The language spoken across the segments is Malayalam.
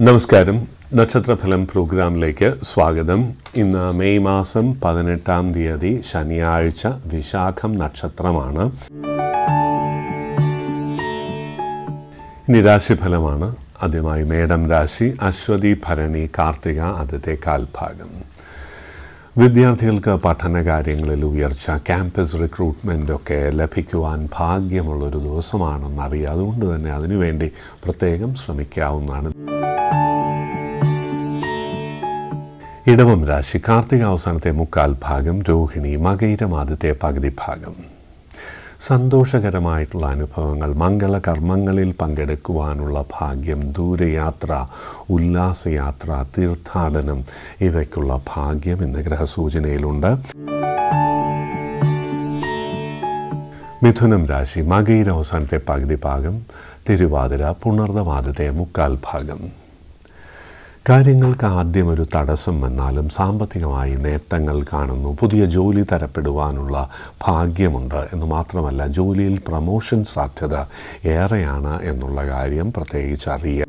നമസ്കാരം നക്ഷത്രഫലം പ്രോഗ്രാമിലേക്ക് സ്വാഗതം ഇന്ന് മെയ് മാസം പതിനെട്ടാം തീയതി ശനിയാഴ്ച വിശാഖം നക്ഷത്രമാണ് ഇനി രാശിഫലമാണ് ആദ്യമായി മേടം രാശി അശ്വതി ഭരണി കാർത്തിക ആദ്യത്തെ കാൽഭാഗം വിദ്യാർത്ഥികൾക്ക് പഠനകാര്യങ്ങളിൽ ഉയർച്ച ക്യാമ്പസ് റിക്രൂട്ട്മെൻ്റ് ഒക്കെ ലഭിക്കുവാൻ ഭാഗ്യമുള്ളൊരു ദിവസമാണെന്നറിയാം അതുകൊണ്ട് തന്നെ അതിനുവേണ്ടി പ്രത്യേകം ശ്രമിക്കാവുന്നതാണ് ഇടവം രാശി കാർത്തിക അവസാനത്തെ മുക്കാൽ ഭാഗം രോഹിണി മകയിരം ആദ്യത്തെ പകുതി ഭാഗം സന്തോഷകരമായിട്ടുള്ള അനുഭവങ്ങൾ മംഗളകർമ്മങ്ങളിൽ പങ്കെടുക്കുവാനുള്ള ഭാഗ്യം ദൂരയാത്ര ഉല്ലാസയാത്ര തീർത്ഥാടനം ഇവയ്ക്കുള്ള ഭാഗ്യം ഇന്ന് ഗ്രഹസൂചനയിലുണ്ട് മിഥുനം രാശി മകയിര അവസാനത്തെ പകുതി ഭാഗം തിരുവാതിര പുണർദവാദത്തെ മുക്കാൽ ഭാഗം കാര്യങ്ങൾക്ക് ആദ്യം ഒരു തടസ്സം വന്നാലും സാമ്പത്തികമായി നേട്ടങ്ങൾ കാണുന്നു പുതിയ ജോലി തരപ്പെടുവാനുള്ള ഭാഗ്യമുണ്ട് എന്ന് മാത്രമല്ല ജോലിയിൽ പ്രമോഷൻ സാധ്യത ഏറെയാണ് എന്നുള്ള കാര്യം പ്രത്യേകിച്ച് അറിയുക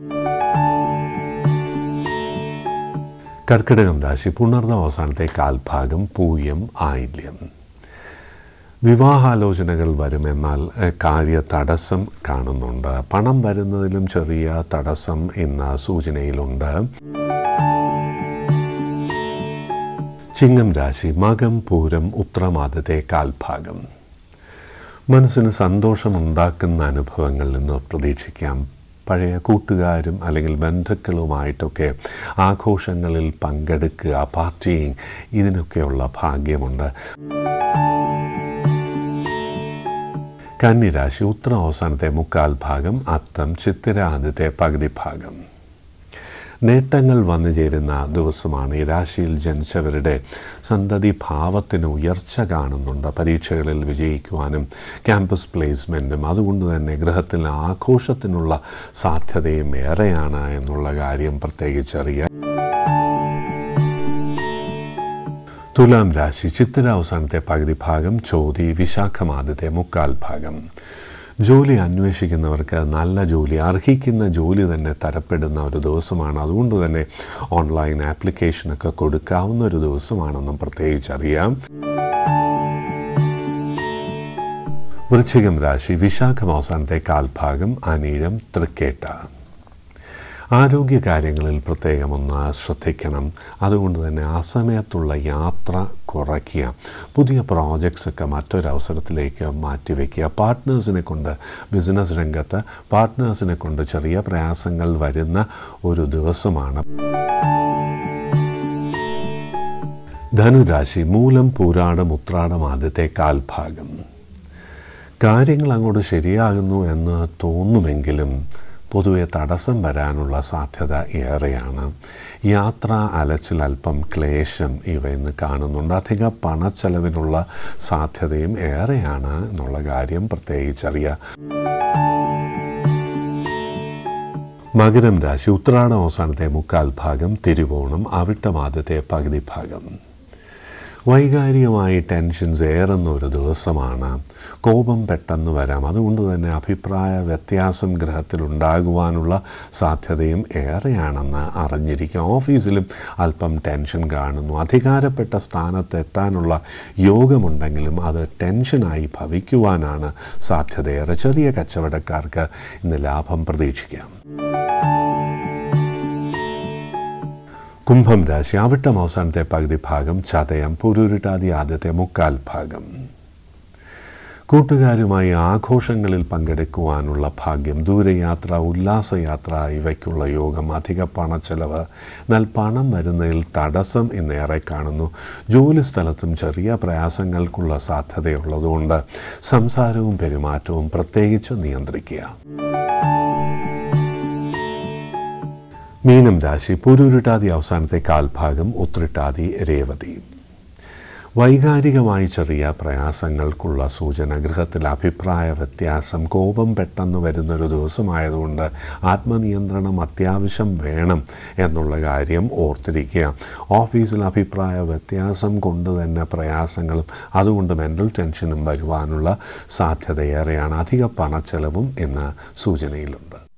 കർക്കിടകം രാശി പുണർന്ന അവസാനത്തെ കാൽഭാഗം പൂയം ആയില്യം വിവാഹാലോചനകൾ വരുമെന്നാൽ എഹ്, കാര്യ തടസ്സം കാണുന്നുണ്ട് പണം വരുന്നതിലും ചെറിയ തടസ്സം എന്ന സൂചനയിലുണ്ട് ചിങ്ങം രാശി മകം പൂരം ഉത്രമാദത്തെ കാൽഭാഗം മനസ്സിന് സന്തോഷമുണ്ടാക്കുന്ന അനുഭവങ്ങളിൽ നിന്ന് പ്രതീക്ഷിക്കാം പഴയ കൂട്ടുകാരും അല്ലെങ്കിൽ ബന്ധുക്കളുമായിട്ടൊക്കെ ആഘോഷങ്ങളിൽ പങ്കെടുക്കുക പാർട്ടിയിങ് ഇതിനൊക്കെയുള്ള ഭാഗ്യമുണ്ട് കന്നിരാശി ഉത്തര അവസാനത്തെ മുക്കാൽ ഭാഗം അത്തം ചിത്തിര ആദ്യത്തെ പകുതി ഭാഗം നേട്ടങ്ങൾ വന്നു ചേരുന്ന ദിവസമാണ് ഈ രാശിയിൽ ജനിച്ചവരുടെ സന്തതി ഭാവത്തിന് ഉയർച്ച കാണുന്നുണ്ട് പരീക്ഷകളിൽ വിജയിക്കുവാനും ക്യാമ്പസ് പ്ലേസ്മെൻറ്റും അതുകൊണ്ട് തന്നെ ഗൃഹത്തിൽ ആഘോഷത്തിനുള്ള സാധ്യതയും ഏറെയാണ് എന്നുള്ള കാര്യം പ്രത്യേകിച്ചറിയാം തുലാം രാശി ചിത്തിര അവസാനത്തെ പകുതി ഭാഗം ചോതി വിശാഖമാദ്യത്തെ മുക്കാൽ ഭാഗം ജോലി അന്വേഷിക്കുന്നവർക്ക് നല്ല ജോലി അർഹിക്കുന്ന ജോലി തന്നെ തരപ്പെടുന്ന ഒരു ദിവസമാണ് അതുകൊണ്ട് തന്നെ ഓൺലൈൻ ആപ്ലിക്കേഷനൊക്കെ കൊടുക്കാവുന്ന ഒരു ദിവസമാണെന്നും പ്രത്യേകിച്ചറിയാം വൃശ്ചികം രാശി വിശാഖം അവസാനത്തെ കാൽഭാഗം അനീഴം തൃക്കേട്ട ആരോഗ്യകാര്യങ്ങളിൽ പ്രത്യേകമൊന്ന് ശ്രദ്ധിക്കണം അതുകൊണ്ട് തന്നെ ആ സമയത്തുള്ള യാത്ര കുറയ്ക്കുക പുതിയ പ്രോജക്ട്സ് ഒക്കെ മറ്റൊരവസരത്തിലേക്ക് മാറ്റിവെക്കുക പാർട്ട്നേഴ്സിനെ കൊണ്ട് ബിസിനസ് രംഗത്ത് പാർട്ട്നേഴ്സിനെ കൊണ്ട് ചെറിയ പ്രയാസങ്ങൾ വരുന്ന ഒരു ദിവസമാണ് ധനുരാശി മൂലം പൂരാടം ഉത്രാടം ആദ്യത്തെ കാൽഭാഗം കാര്യങ്ങൾ അങ്ങോട്ട് ശരിയാകുന്നു എന്ന് തോന്നുമെങ്കിലും പൊതുവെ തടസ്സം വരാനുള്ള സാധ്യത ഏറെയാണ് യാത്ര അലച്ചിൽ അല്പം ക്ലേശം ഇവ ഇന്ന് കാണുന്നുണ്ട് അധിക പണച്ചെലവിനുള്ള സാധ്യതയും ഏറെയാണ് എന്നുള്ള കാര്യം പ്രത്യേകിച്ചറിയാം മകരം രാശി ഉത്രാടം അവസാനത്തെ മുക്കാൽ ഭാഗം തിരുവോണം അവിട്ടം ആദ്യത്തെ പകുതി ഭാഗം വൈകാരികമായി ടെൻഷൻസ് ഏറുന്ന ഒരു ദിവസമാണ് കോപം പെട്ടെന്ന് വരാം അതുകൊണ്ട് തന്നെ അഭിപ്രായ വ്യത്യാസം ഗ്രഹത്തിൽ ഉണ്ടാകുവാനുള്ള സാധ്യതയും ഏറെയാണെന്ന് അറിഞ്ഞിരിക്കുക ഓഫീസിലും അല്പം ടെൻഷൻ കാണുന്നു അധികാരപ്പെട്ട സ്ഥാനത്ത് എത്താനുള്ള യോഗമുണ്ടെങ്കിലും അത് ടെൻഷനായി ഭവിക്കുവാനാണ് സാധ്യതയേറെ ചെറിയ കച്ചവടക്കാർക്ക് ഇന്ന് ലാഭം പ്രതീക്ഷിക്കാം കുംഭം രാശി അവിട്ടം അവസാനത്തെ പകുതി ഭാഗം ചതയം പുരുരുട്ടാതി ആദ്യത്തെ മുക്കാൽ ഭാഗം കൂട്ടുകാരുമായി ആഘോഷങ്ങളിൽ പങ്കെടുക്കുവാനുള്ള ഭാഗ്യം ദൂരയാത്ര ഉല്ലാസയാത്ര ഇവയ്ക്കുള്ള യോഗം അധിക പണച്ചെലവ് എന്നാൽ പണം വരുന്നതിൽ തടസ്സം എന്നേറെ കാണുന്നു ജോലി സ്ഥലത്തും ചെറിയ പ്രയാസങ്ങൾക്കുള്ള സാധ്യതയുള്ളതുകൊണ്ട് സംസാരവും പെരുമാറ്റവും പ്രത്യേകിച്ച് നിയന്ത്രിക്കുക മീനം രാശി പുരുരുട്ടാതി അവസാനത്തെ കാൽഭാഗം ഉത്രിട്ടാതി രേവതി വൈകാരികമായി ചെറിയ പ്രയാസങ്ങൾക്കുള്ള സൂചന ഗൃഹത്തിൽ അഭിപ്രായ വ്യത്യാസം കോപം പെട്ടെന്ന് വരുന്നൊരു ദിവസമായതുകൊണ്ട് ആത്മനിയന്ത്രണം അത്യാവശ്യം വേണം എന്നുള്ള കാര്യം ഓർത്തിരിക്കുക ഓഫീസിൽ അഭിപ്രായ വ്യത്യാസം കൊണ്ട് തന്നെ പ്രയാസങ്ങളും അതുകൊണ്ട് മെൻ്റൽ ടെൻഷനും വരുവാനുള്ള സാധ്യതയേറെയാണ് അധിക പണച്ചെലവും എന്ന സൂചനയിലുണ്ട്